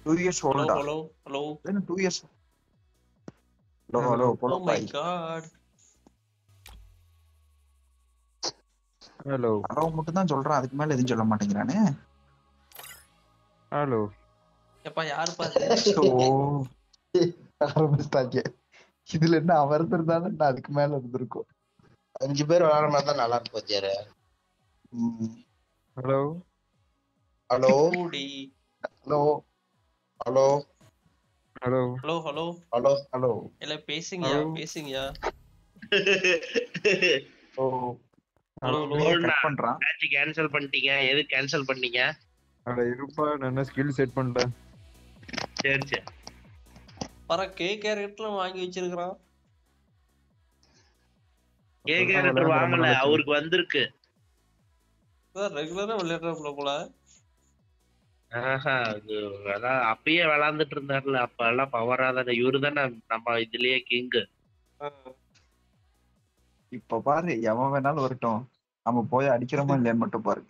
Two years hello ஓல்டா hello hello என்ன two years hello hello oh போலோ my boy god hello hello மட்டும் தான் சொல்றான் அதுக்கு மேல எதுவும் சொல்ல மாட்டேங்கிறானே ஹலோ எப்பா யாரு பாத்து ஓ ஆரம்பிச்சிட்டாங்க இதுல என்ன அவர் இருந்தாலும் நான் அதுக்கு மேல இருந்திருக்கும் அஞ்சு பேர் விளையாட மாதிரி தான் நல்லா இருக்கும் ஜெரு ம். ஹலோ ஹலோ கூடி hello hello hello hello hello hello hello எல்லாம் பேசுங்கயா Hello. பேசுங்கயா ஓ ஹலோ ஹலோ கட் பண்றான் மேட்ச் கேன்சல் பண்ணிட்டீங்க எது கேன்சல் பண்ணீங்க அட இருப்பா நான் என்ன ஸ்கில் செட் பண்ணிட்டேன் சரி சரி பர கே கேரக்டர்லாம் வாங்கி வச்சிருக்கான் கே கேரக்டர் வாங்கல அவருக்கு வந்திருக்கு ரெகுலரா விளையாடுறப்பல போல ஆஹா, அது அதான் அப்பயே விளாண்டுட்டு இருந்தாருல அப்ப எல்லாம் பவரா தானே இவரு தானே நம்ம இதுலயே கிங்கு இப்ப பாரு எவன் வேணாலும் வரட்டும் நம்ம போய் அடிக்கிறோமா இல்லையான்னு மட்டும் பாரு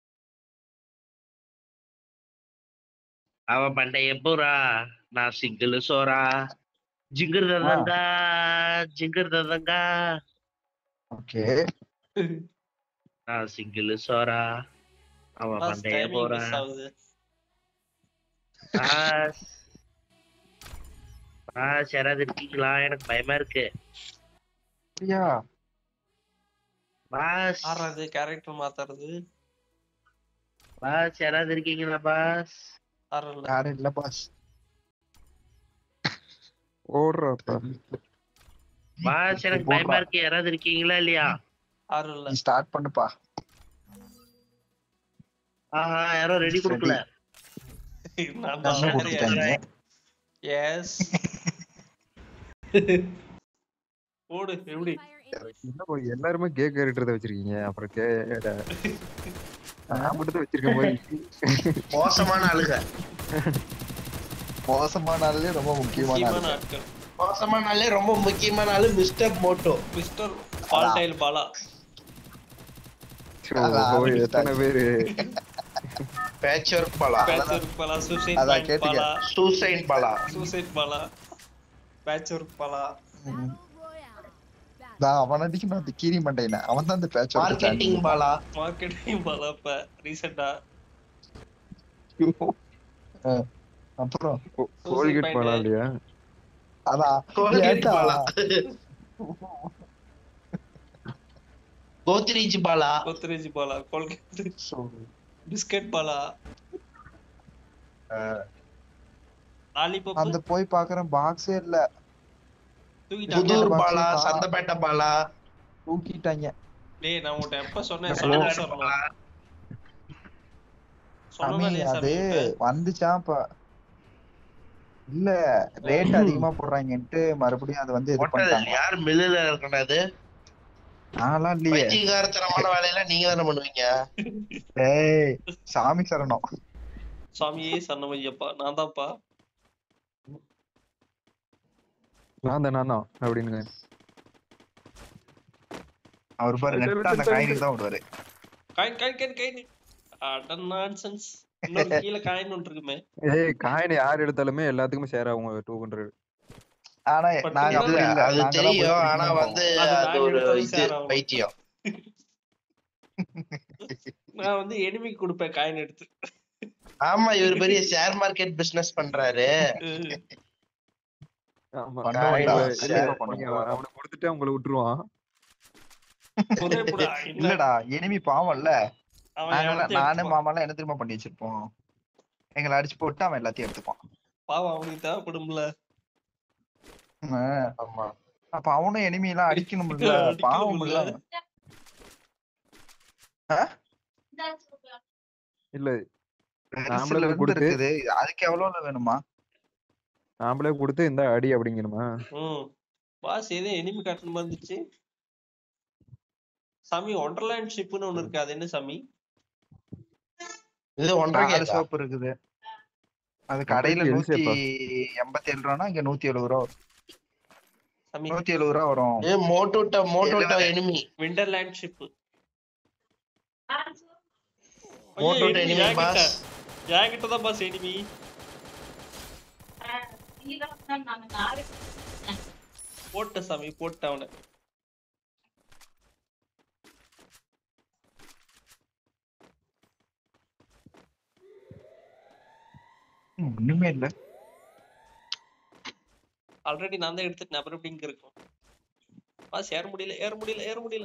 அவன் பண்டைய எப்போரா நான் சிங்கிள் சோரா ஜிங்கர் ததங்கா ஜிங்கர் ததங்கா ஓகே நான் சிங்கிள் சோரா அவன் பண்டைய போறா மிஸ் ஆகுது பாஸ் பாஸ் யாராவது இருக்கீங்களா எனக்கு பயமா இருக்கு அப்படியா பாஸ் ஆறாவது கேரக்டர் மாத்துறது பாஸ் யாராவது இருக்கீங்களா பாஸ் ஆறல யாரும் இல்ல பாஸ் ஓடுறாப்பா பாஸ் எனக்கு போடுறா. பயமா இருக்கு யாராவது இருக்கீங்களா இல்லையா ஆறல நீ ஸ்டார்ட் பண்ணுப்பா ஆஹா யாரும் ரெடி கொடுக்கல நான் நம்ம கொடுத்துட்டாங்க எஸ் ஓடு எப்படி என்ன போய் எல்லாருமே கே கேரக்டர் தான் வச்சிருக்கீங்க அப்புறம் கே நான் மட்டும் தான் வச்சிருக்கேன் போய் மோசமான ஆளுங்க மோசமான ஆளே ரொம்ப முக்கியமான முக்கியமான ஆளு ஆட்கள் மோசமான ஆளே ரொம்ப முக்கியமான ஆளு மிஸ்டர் மோட்டோ மிஸ்டர் பால்டைல் பாலா சோ, அதான் போய் எத்தனை பேரு batch work Bala batch Bala suicide அதான் பாயிண்ட் கேட்டுக்க. Bala suicide Bala suicide Bala batch work Bala ம். நான் அவன் அடிக்கணும் அந்த கீரி மண்டையின அவன் தான் அந்த batch marketing Bala marketing Bala இப்ப ரீசெண்டா அப்புறம் கோல்கேட் Suicide பாலா point. இல்லையா அதான் கோல்கேட் ஏன்டா? Bala Godrej Bala Godrej Bala Colgate so, biscuit Bala lollipop அந்த போய் பாக்குறேன் பாக்ஸே இல்ல தூக்கிட்டாங்க புதூர் box பாலா இருக்கா? சந்தப்பேட்டை பாலா தூக்கிட்டாங்க டேய் நான் உன்கிட்ட எப்ப சொன்னேன் Hello. சாமி சொல்லணும் சாமி சொன்னேனா இல்லையா அது சாமி உன்கிட்ட? வந்துச்சான் இப்ப இல்ல ரேட் அதிகமா போடுறாங்கன்ட்டு மறுபடியும் அது வந்து இது போட்டது பண்ணிட்டாங்க யார் மில்லுல இருக்கக்கூடாது நான்லாம் இல்லையே பைத்தியகாரத்தனமான வேலையெல்லாம் நீங்க தானே பண்ணுவீங்க ஏய் சாமி சரணம் சாமியே சன்னமையப்பா நான் தான்ப்பா நான் தான் நான் தான் அப்படின்னு அவர் பாரு விட்டு, நெட்டா அந்த விட்டு, காயினுக்கு தான் விடுவாரு காயின் காயின் காயின் காயின் அட நான்சென்ஸ் இன்னொரு கீழ காயின் ஒன்று இருக்குமே ஏய் காயின் யார் எடுத்தாலுமே எல்லாத்துக்குமே ஷேர் ஆகும் டூ ஹண்ட்ரட் ஆனா But நாங்க இல்ல, அப்படி இல்ல அது நாங்கெல்லாம் தெரியும் போய் ஆனா குடிக்கணும். வந்து அது அது நான் ஒரு எடுத்தது இது share ஆகும். பைத்தியம் நான் வந்து எனிமிக்கு கொடுப்பேன் காயின் எடுத்து ஆமா இவர் பெரிய ஷேர் மார்க்கெட் பிசினஸ் பண்றாரு அஹ் ஆமா பண்ண காயின் வேண்டாம். இல்ல, கண்டிப்பா பண்ண நீங்க வேண்டாம். அவனுக்கு கொடுத்துட்டு உங்களை விட்டுருவான் ஒரே புடா, இல்ல, இல்லடா எனிமி பாவம்ல அவன் நாங்கெல்லாம் இடத்த நானு எடுத்துப்பான். மாமாலாம் என்ன தெரியுமா பண்ணி வச்சிருப்போம் எங்களை அடிச்சு போட்டு அவன் எல்லாத்தையும் எடுத்துப்பான் பாவம் அவனுக்கு தேவைப்படும்ல ஆஹ் ஆமா அப்ப அவனும் enemy எல்லாம் அடிக்கணும்ல அடிக்கணும்ல. பாவம் இல்ல இல்ல நாமளே பெருசுல இருந்து கொடுத்து- இருக்குது அதுக்கு எவ்வளவு வேணுமா நாமளே கொடுத்து இந்த அடி அப்படிங்கணுமா ம் பாஸ் ஏதோ எனிமி காட்டணும் வந்துச்சு சாமி ஒண்டர்லேண்ட் ஷிப்னு ஒண்ணு இருக்கு அது என்ன சாமி இது ஒன்றரை நாலு கேக்கா சோப்பு இருக்குது அது கடையில எல் நூத்தி ஷேப்பா? எண்பத்தி ஏழு ரூபானா இங்க நூத்தி எழுபது ரூபா வரும். சாமி நூத்தி எழுபது ரூபா வரும் ஏ மோட்டோட்ட மோட்டோட்ட எனிமி விண்டர்லேண்ட் ஷிப் மோட்டோட்ட எனிமி பாஸ் என்கிட்ட தான் பாஸ் எனிமி போட்ட சாமி போட்ட அவனை ம், ஒண்ணுமே இல்ல ஆல்ரெடி நான் தான் எடுத்துட்டேன் அப்புறம் எப்படி இங்க இருக்கும் பாஸ் ஏற முடியல ஏற முடியல ஏற முடியல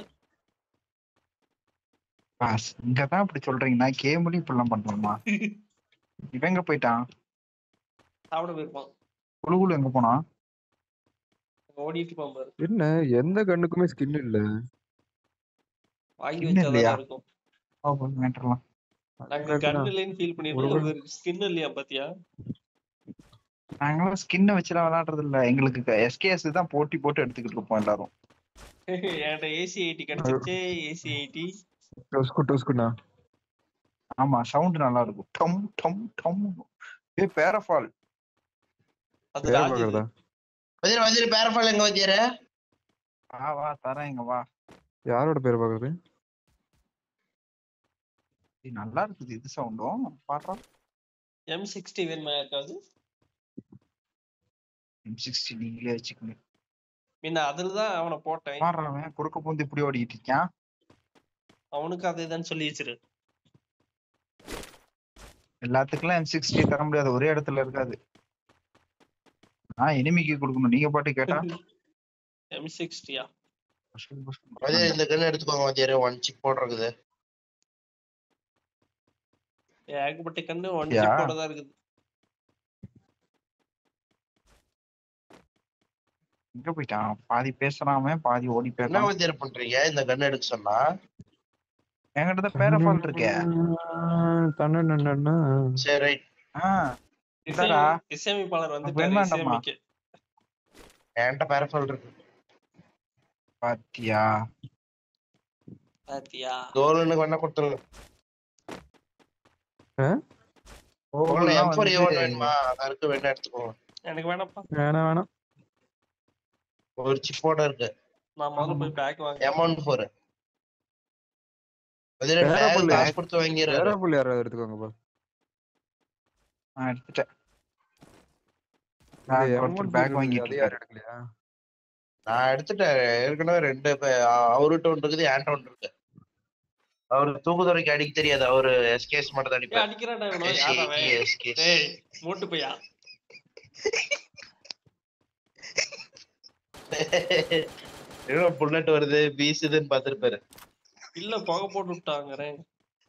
பாஸ் இங்கதான் இப்படி சொல்றீங்கன்னா கேம்லயும் இப்படிலாம் பண்ணணுமா இவன் எங்க போயிட்டான் சாப்பிட போயிருப்பான் குழு குழு எங்க போனா அங்க ஓடிட்டு இருப்பான் பாரு என்ன எந்த கண்ணுக்குமே ஸ்கின் இல்ல வாங்கி Skin இல்லையா? வச்சாதான் இருக்கும் ஓ வேண்டலாம் நாங்க கண்ணு இல்லைன்னு ஃபீல் பண்ணிருக்கோம் ஸ்கின் இல்லையா பாத்தியா நாங்களாம் ஸ்கின்ன வச்சுலாம் விளையாடுறது இல்ல எங்களுக்கு எஸ்கேஎஸ் தான் போட்டி போட்டு எடுத்துக்கிட்டு இருப்போம் எல்லாரும் என்கிட்ட ஏசி எயிட்டி கிடைச்சிருச்சு ஏசி எயிட்டி டொஸ்கு டொஸ்குண்ணா ஆமா சவுண்ட் நல்லா இருக்கும் டம் டம் டம் ஏ பேரஃபால் அது பேர் ராஜு பாக்குறதா வதிர வதிர பேரஃபால் எங்க வதிர வா வா தரேன் இங்க வா யாரோட பேர் பாக்குறது இது நல்லா இருக்குது இது சவுண்டும் பாடுறா எம் சிக்ஸ்டி வேணுமா இருக்காது எம் சிக்ஸ்டி நீங்களே வச்சுக்கோங்க முன்ன அதுலதான் அவனை போட்டேன் பாடுறவன் குறுக்க பூந்து இப்படி ஓடிட்டு இருக்கான் அவனுக்கு அதேதான் சொல்லி வச்சிரு எல்லாத்துக்கெல்லாம் எம் சிக்ஸ்டி தர முடியாது ஒரே இடத்துல இருக்காது நான் எனிமிக்கு கொடுக்கணும் நீங்க பாட்டு கேட்டா எம் சிக்ஸ்டியா வதிர இந்த கண்ணு எடுத்துக்கோங்க வதிர ஒன் சிப் போட்டிருக்குது ஏகப்பட்ட கண்ணு ஒன் யா. சிப்போட தான் இருக்குது எங்க போயிட்டான் பாதி பேசுறாம பாதி ஓடி என்ன போயிட்டான் வதிர பண்றீங்க இந்த கண்ணு எடுக்க சொன்னா என்கிட்ட தான் பேரஃபால் இருக்கே தன்னண்ணா சரி ரைட் ஆஹ் இல்லடா. இசை- இசையமைப்பாளர் வந்து அப்ப என்ன வேண்டாமா? இசையமைக்க என்கிட்ட பேரஃபால் இருக்கு பாத்தியா பாத்தியா கோலுன்னு வேணா கொடுத்துருங்க கோல் கோகுல்லாம் எம் ஃபோர் ஏ வந்து- வேணுமா அதான் இருக்கு வேணா எடுத்துக்கோங்க எனக்கு வேணாப்பா வேணாம் வேணாம் ஒரு சிப்போட இருக்கு நான் முதல்ல போய் பேக் வாங்க எமௌண்ட் ஃபோர் வதிர வேற பேக் புள்ள. காசு கொடுத்து வாங்கிடுறாரு வேற புள்ளி யாராவது எடுத்துக்கோங்கப்பா நான் எடுத்துட்டேன் இந்த Bag amount ஒருத்தர் பேக் இருக்குது, வாங்கிட்டு அது யாரும் எடுக்கலையா நான் எடுத்துட்டேன் ஏற்கனவே ரெண்டு பே- அ- அவர்கிட்ட ஒன்று இருக்குது என்கிட்ட ஒன்று இருக்கு அவரு தூக்குதுறைக்கு அடிக்க தெரியாது அவரு எஸ்கேஸ் மட்டும் தான் ஏய், அடிப்பாரு அடிக்கிறான்டா இவனை யார் அவன் SKS. டேய் மூட்டு பையா என்ன புல்லட் வருது வீசுதுன்னு பாத்துருப்பாரு இல்ல புகை போட்டு விட்டாங்கிறேன்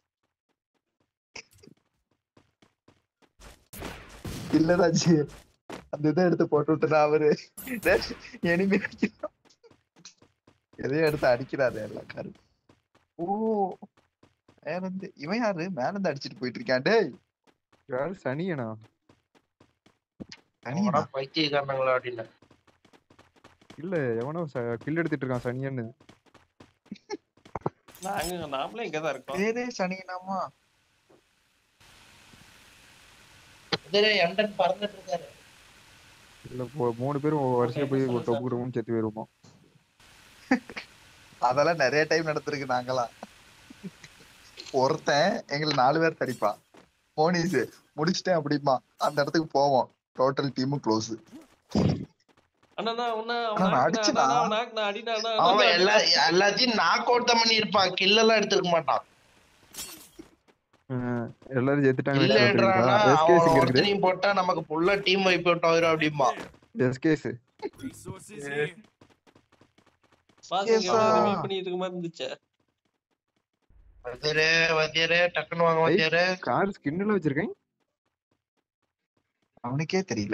இல்ல ராஜி அந்த இதை எடுத்து போட்டு விட்டுனா அவரு எனிமி எதையும் எடுத்து அடிக்கிறாரு எல்லாம் கரு ஓ மேல இருந்து இவன் யாரு மேல இருந்து அடிச்சிட்டு போயிட்டு இருக்கான் டேய் யாரு சனியனா தனியா பைத்தியக்காரங்களா அப்படின்னு இல்ல எவனோ கில் எடுத்துட்டு இருக்கான் சனியன்னு நாங்க நாமளே இங்கதான் இருக்கோம் பேரே சனினாமா எண்டன் பறந்துட்டு இருக்காரு இல்ல போ- மூணு பேரும் வரிசையா போய் சொல்லுங்க டொப்பு குடும்பம் செத்து போயிருவோம் அதெல்லாம் நிறைய டைம் நடந்திருக்கு நாங்களாம் ஒருத்தன் எங்களை நாலு பேர் தடிப்பான் போனீஸ் முடிச்சிட்டேன் அப்படிமா அந்த இடத்துக்கு போவோம் டோட்டல் டீமும் க்ளோஸ் அண்ணா நான் உன்ன அண்ணா, நான் அடிச்சேனா? நான் அடினா அண்ணா, அவன் அண்ணா, எல்லா எல்லாத்தையும் நாக் அவுட் தான் பண்ணி இருப்பான் கில் எல்லாம் எடுத்துக்க மாட்டான் எல்லாரும் செத்துட்டாங்க இல்லன்றானா எஸ்கேஸ் அவன் இங்க இருக்குது ஒருத்தனையும் போட்டா நமக்கு ஃபுல்லா டீம் வைப் அவுட் ஆயிரும் அப்படிமா எஸ்கேஸ் பாஸ் இங்க Yes, ரிவ்யூ ஆ. பண்ணிட்டு இருக்க மாதிரி இருந்துச்சு வத்தியரே வத்தியரே டக்குன்னு வாங்க வத்தியரே கார் ஸ்கின்ல வச்சிருக்கேன் அவனுக்கே தெரியல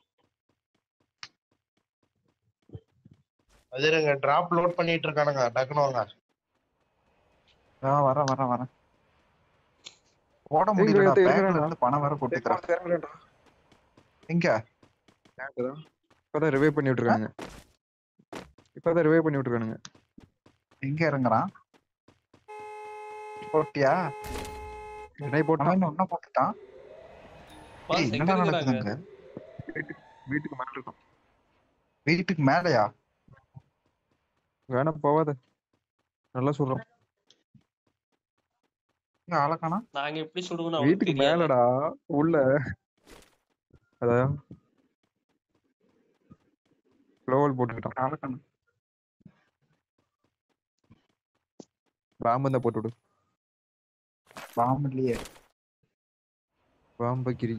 வத்தியரங்க டிராப் லோட் பண்ணிட்டு இருக்கானுங்க டக்குன்னு வாங்க ஆ வர வர வர ஓட எங்க முடியலடா எடுத்து பேக்ல எடுக்கறானா? இருந்து பணம் வேற கொட்டுக்கிறான் எங்க இப்பதான் ரிவைவ் பண்ணி விட்டுருக்காங்க இப்பதான் ரிவைவ் பண்ணி விட்டுருக்கானுங்க எங்க இறங்குறான் போட்டியா என்னை போட்டான் அவன் என்ன போட்டுட்டான் பாஸ் ஏய், எங்க என்னடா இருக்கிறாங்க நடக்குதுங்க வீட்டுக்கு மேல இருக்கும் வீட்டுக்கு மேலயா வேணா போவாத நல்லா சொல்றோம் இங்க ஆளக்கானா நாங்க எப்படி சுடுவோம்னு வீட்டுக்கு அவனுக்கு தெரியாது மேலடா உள்ள அதான் க்ளோவல் போட்டுக்கிட்டான் காலக்கண்ணு பாம்பு தான் போட்டு விடு பாம்பு இல்லையே பாம்ப கிரி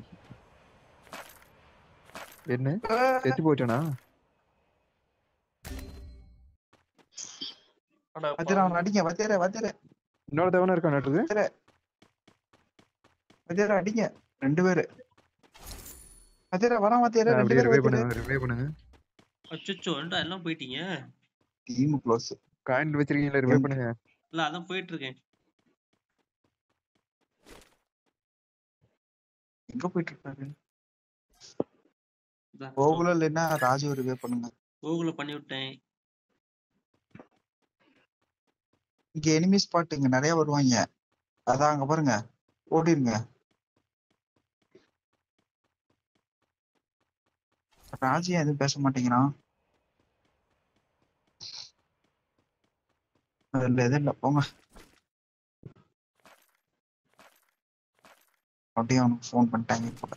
என்ன செத்து போயிட்டானா அட வத்திர அவன் அடிங்க வத்திர வத்திர இன்னொரு தவணை இருக்கா நட்டுது வத்திர அடிங்க ரெண்டு பேரு வத்திர வரான் வத்திர ரெண்டு அப்படியே பேரு ரிவே வத்திர பண்ணுங்க ரிவே பண்ணுங்க அச்சச்சோ ஏன்டா எல்லாம் போயிட்டீங்க டீம் க்ளோஸ் காயின் வச்சிருக்கீங்களா ரிவே பண்ணுங்க இல்ல அதான் போயிட்டு இருக்கேன் எங்க போயிட்டு இருக்காரு இதான் கோகுல இல்லைன்னா ராஜு ரிவே பண்ணுங்க கூகுள்ல பண்ணி விட்டேன் இங்க எனிமி ஸ்பாட் இங்க நிறைய வருவாங்க அதான் அங்க பாருங்க ஓடிருங்க ராஜி ஏன் எதுவும் பேச மாட்டேங்கிறான் அதுல எதுவும் இல்ல போங்க அப்படியே அவனுக்கு ஃபோன் பண்ணிட்டாங்க போல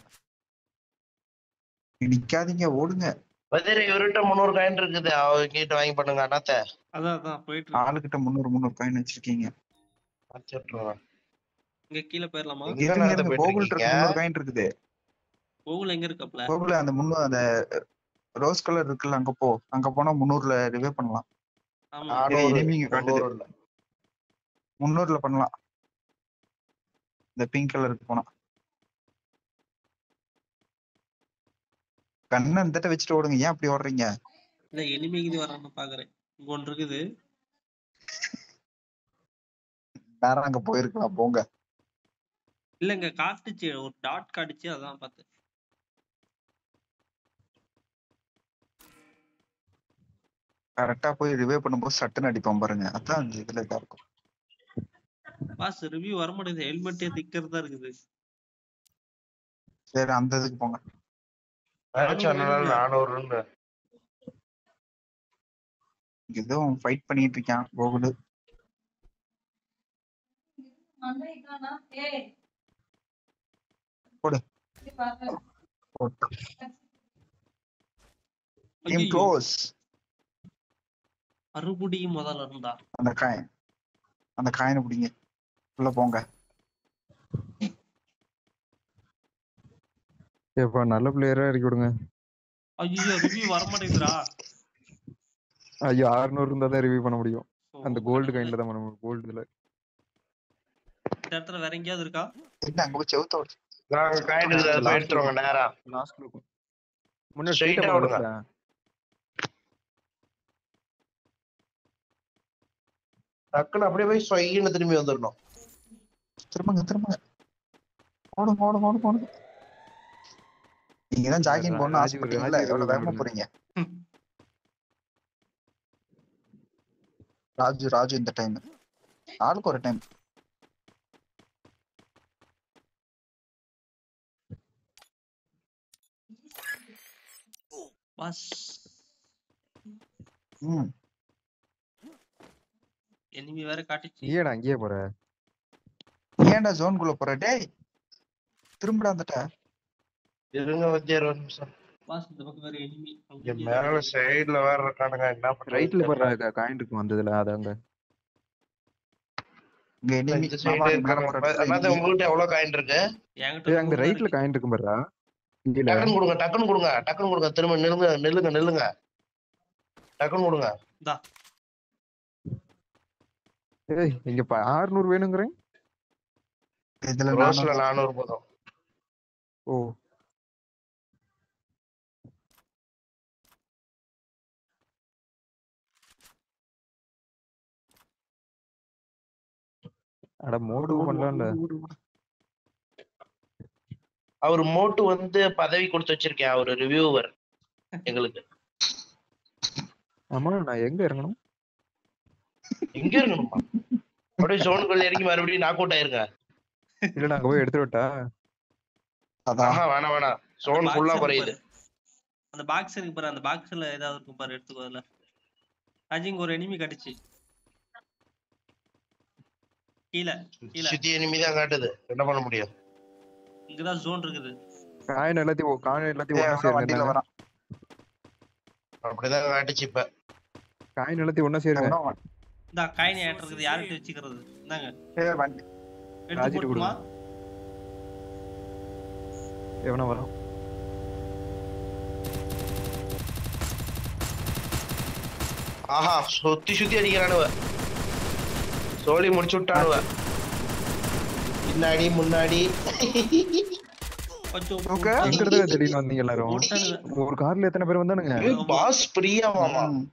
நீ நிக்காதீங்க ஓடுங்க வதிர இவர்கிட்ட முந்நூறு காயின் இருக்குது அவங்க கிட்ட வாங்கி பண்ணுங்க அண்ணாத்த அதான் அதான் போயிட்டு இருக்கேன் ஆளுகிட்ட முந்நூறு முந்நூறு காயின் வச்சிருக்கீங்க மாத்தி விட்டுருவேன். இங்க கீழே போயிடலாமா எங்க இருங்க நடந்து இருங்க போயிட்டு கோகுல் இருக்கு இருக்கீங்க? முந்நூறு காயின் இருக்குது கூகுள் எங்க இருக்கப்பல கோகுல அந்த முன்னூறு அந்த ரோஸ் கலர் இருக்குல்ல அங்க போ அங்க போனா முந்நூறுல ரிவே பண்ணலாம் ஆமா நானூறு, enemy இங்க காட்டுது. முந்நூறு இல்ல. முந்நூறுல பண்ணலாம் இந்த பிங்க் கலருக்கு போனா கண்ணை இந்த வச்சுட்டு ஓடுங்க ஏன் அப்படி ஓடுறீங்க இல்ல எனிமிக்கு வரான்னு பாக்குறேன் இங்க ஒன்று இருக்குது நேரம் அங்க போயிருக்கலாம் போங்க இல்ல இங்க காட்டுச்சு ஒரு டாட் காட்டுச்சு அதான் பார்த்தேன் கரெக்டா போய் ரிவே பண்ணும்போது சட்டுன்னு அடிப்போம் பாருங்க அதான் இந்த இதுல இதா இருக்கும் பாஸ் ரிவ்யூ வர மாட்டேங்குது ஹெல்மெட்டே திக்கிறதா இருக்குது சரி அந்த இதுக்கு போங்க மேட்ச் அதனால நானூறுன்னு இங்க எதுவும் ஃபைட் பண்ணிட்டு இருக்கான் கோகுலு போடு. டீம் ஐயையோ, க்ளோஸ் மறுபடியும் முதல்ல இருந்தா அந்த காயின் அந்த காயினை பிடிங்க உள்ள போங்க ஏப்பா நல்ல பிளேயரா இறக்கி விடுங்க ஐயோ ரிவ்யூ வர மாட்டேங்குதுடா ஐயோ 600 இருந்தா தான் ரிவ்யூ பண்ண முடியும் ஓ, அந்த கோல்டு கடவுளே. காயின்ல தான் பண்ண முடியும் கோல்டுல இந்த இடத்துல வேற எங்கேயாவது இருக்கா என்ன அங்க போய் செவுத்த ஓடு. நாங்க காயின் இருக்குது அதை போய் எடுத்துருவாங்க நேரா லாஸ்ட்ல இருக்கும் முன்னாடி Straight ஸ்ட்ரைட்டா ஆ விடுங்க. விடுங்க டக்குன்னு அப்படியே போய் சொயின்னு திரும்பி வந்துடணும் திரும்புங்க திரும்புங்க ஓடுங்க ஓடுங்க ஓடுங்க ஓடுங்க நீங்க தான் ஜாகிங் போகணும்னு ராஜு- ஆசைப்பட்டீங்கல்ல ராஜு எவ்வளவு வேகமா விடுங்க. போறீங்க ம். ராஜு ராஜு இந்த டைம் ஆளுக்கு ஒரு டைம் பாஸ் ம் எனிமி வேற காட்டுச்சு நீ ஏடா அங்கேயே போற ஏன்டா ஜோன்குள்ள போற டேய் திரும்படா வந்துட்ட இருங்க வச்சியார் ஒரு நிமிஷம் பாஸ் இந்த பக்கம் வேற எனிமி இங்க மேல சைடுல வேற இருக்கானுங்க என்ன ரைட்ல பண்றது போற காயின் இருக்கும் அந்த இதுல அது அங்க இங்க enemy. இந்த மாமா, சைடு நீ மேல போற இடத்துல அண்ணாத்த enemy. உங்ககிட்ட எவ்வளவு காயின் இருக்கு ஏய் அங்க ரைட்ல காயின் இருக்கும் பாருடா இல்ல டக்குன்னு கொடுங்க டக்குன்னு கொடுங்க டக்குன்னு கொடுங்க திரும்ப நில்லுங்க நில்லுங்க நில்லுங்க டக்குன்னு கொடுங்க ஏய் இங்க பா- 600 வேணுங்கறேன் இதுல ரோஸ்ல நானும் நானூறு போதும் ஓ அட மோடு பண்ணலாம்ல அவர் மோட்டு வந்து பதவி கொடுத்து வச்சிருக்கேன் அவரு ரிவ்யூவர் எங்களுக்கு ஆமா நான் எங்க இறங்கணும் எங்க இருக்கணுமா அப்படியே ஜோனுக்குள்ள இறங்கி மறுபடியும் நாக் அவுட் ஆயிருங்க இல்ல நான் அங்க போய் எடுத்துட்டு வரட்டா அதான் ஆஹா வேணாம் வேணாம் ஜோன் ஃபுல்லா குறையுது அந்த பாக்ஸ் இருக்கு பாரு அந்த பாக்ஸ்ல ஏதாவது இருக்கும் பாரு எடுத்துக்கோ அதுல அஜிங் ஒரு எனிமி கடிச்சு கீழே கீழே சுத்தி enemy தான் காட்டுது என்ன பண்ண முடியும் இங்கதான் ஜோன் இருக்குது காயின் எல்லாத்தையும் காயின் எல்லாத்தையும் ஏய், ஒண்ணா அவனா வண்டியில சேர்ந்து வரான் அப்படிதான் காட்டுச்சு இப்ப காய் நிலத்தி ஒண்ணா சேருங்க எவனோ வ- இந்த காயினை ஏற்றுறது யார்கிட்ட வச்சுக்கிறது இந்தாங்க ஏய், வண்டி எடுத்து ராஜிட்டு போட்டுமா எவனா வரும் ஆஹா சுத்தி சுத்தி அடிக்கிறானுவ சோழி முடிச்சு விட்டானுவ பின்னாடி முன்னாடி கொஞ்சம் தூக்க? எங்க இருந்து திடீர்னு வந்தீங்க எல்லாரும் போட்டானுங்க. ஒரு கார்ல எத்தனை பேர் வந்தானுங்க பாஸ் பிரியா மாமா ம்.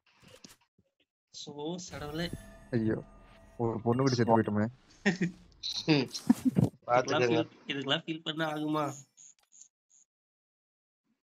சோ சடவுல ஐயோ ஒரு பொண்ணு கூட செத்து போயிட்டோமே பாத்துக்கங்க இதுக்கெல்லாம் ஃபீல் பண்ண ஆகுமா